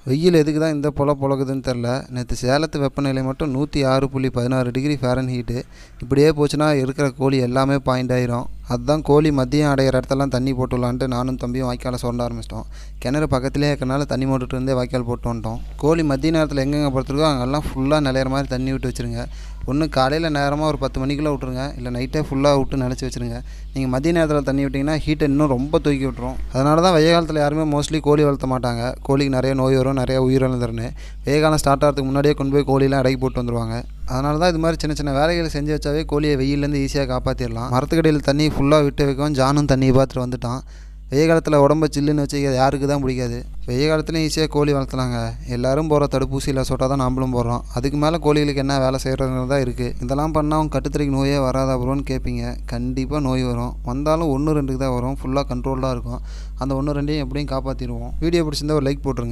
வெயில் எதுக்கு தான் இந்த பொல பொழக்குதுன்னு தெரில நேற்று சேலத்து வெப்பநிலை மட்டும் நூற்றி ஆறு புள்ளி பதினாறு டிகிரி ஃபேரன் ஹீட்டு இப்படியே போச்சுன்னா இருக்கிற கோழி எல்லாமே பாயிண்ட் ஆயிரும் அதுதான் கோழி மதியம் அடையிற இடத்தெல்லாம் தண்ணி போட்டு விடலான்ட்டு நானும் தம்பியும் வாய்க்காலை சுரண்ட ஆரம்பிச்சிட்டோம் கிணறு பக்கத்துலேயே இருக்கறனால தண்ணி மோட்டுட்டு இருந்தே வாய்க்கால் போட்டு வந்துட்டோம் கோழி மதிய நேரத்தில் எங்கெங்கே படுத்துருக்கோ அங்கெல்லாம் ஃபுல்லாக நிலையிற மாதிரி தண்ணி விட்டு வச்சுருங்க ஒன்று காலையில் நேரமாக ஒரு பத்து மணிக்குள்ளே விட்ருங்க இல்லை நைட்டே ஃபுல்லாக விட்டு நினச்சி வச்சுருங்க நீங்கள் மதிய நேரத்தில் தண்ணி விட்டிங்கன்னா ஹீட்டை இன்னும் ரொம்ப தூக்கி விட்டுரும் அதனால தான் வெய்ய காலத்தில் யாருமே மோஸ்ட்லி கோழி வளர்த்த மாட்டாங்க கோழிக்கு நிறைய நோய் வரும் நிறைய உயிரிழந்துருன்னு வெய்ய காலம் ஸ்டார்ட் ஆகிறதுக்கு முன்னாடியே கொண்டு போய் கோழிலாம் அடக்கி போட்டு வந்துருவாங்க அதனால தான் இது மாதிரி சின்ன சின்ன வேலைகளை செஞ்சு வச்சாவே கோழியை வெயிலேருந்து ஈஸியாக காப்பாற்றிடலாம் மரத்துக்கடியில் தண்ணி ஃபுல்லாக விட்டு வைக்கவும் ஜானும் தண்ணியை பார்த்துட்டு வந்துட்டான் வெய்ய காலத்தில் உடம்ப சில்லுன்னு வச்சு யாருக்கு தான் பிடிக்காது வெய்ய காலத்துலையும் ஈஸியாக கோழி வளர்த்தலாங்க எல்லாரும் போகிற தடுப்பூசியில் சொட்டால் தான் நாம்பளும் போடுறோம் அதுக்கு மேலே கோழிகளுக்கு என்ன வேலை செய்கிறதுங்கிறது தான் இருக்குது இதெல்லாம் பண்ணால் அவங்க கட்டுத்தறிக்கு நோயே வராதா ப்ரோன்னு கேட்பீங்க கண்டிப்பாக நோய் வரும் வந்தாலும் ஒன்று ரெண்டுக்கு தான் வரும் ஃபுல்லாக கண்ட்ரோல்டாக இருக்கும் அந்த ஒன்று ரெண்டையும் எப்படியும் காப்பாற்றிடுவோம் வீடியோ பிடிச்சிருந்தா ஒரு லைக் போட்டுருங்க